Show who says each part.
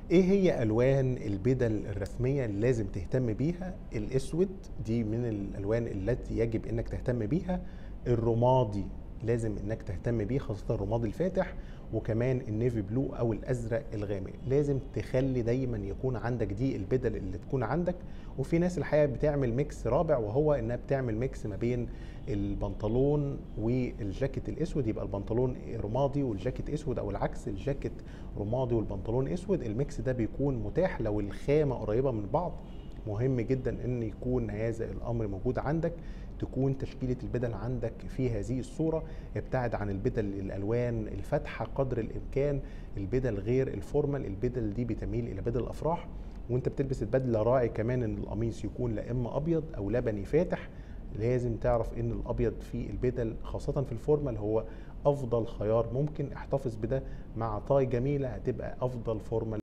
Speaker 1: ايه هي الوان البدل الرسميه اللي لازم تهتم بيها الاسود دي من الالوان التي يجب انك تهتم بيها الرمادي لازم انك تهتم بيه خاصه الرمادي الفاتح وكمان النيفي بلو او الازرق الغامق لازم تخلي دايما يكون عندك دي البدل اللي تكون عندك وفي ناس الحقيقه بتعمل ميكس رابع وهو انها بتعمل ميكس ما بين البنطلون والجاكيت الاسود يبقى البنطلون رمادي والجاكيت اسود او العكس الجاكيت رمادي والبنطلون اسود الميكس ده بيكون متاح لو الخامه قريبه من بعض مهم جدا ان يكون هذا الامر موجود عندك تكون تشكيله البدل عندك في هذه الصوره ابتعد عن البدل الالوان الفاتحه قدر الامكان البدل غير الفورمال البدل دي بتميل الى بدل الافراح وانت بتلبس البدله راعي كمان ان القميص يكون لا اما ابيض او لبني فاتح لازم تعرف ان الابيض في البدل خاصه في الفورمال هو افضل خيار ممكن احتفظ بده مع طاي جميله هتبقى افضل فورمال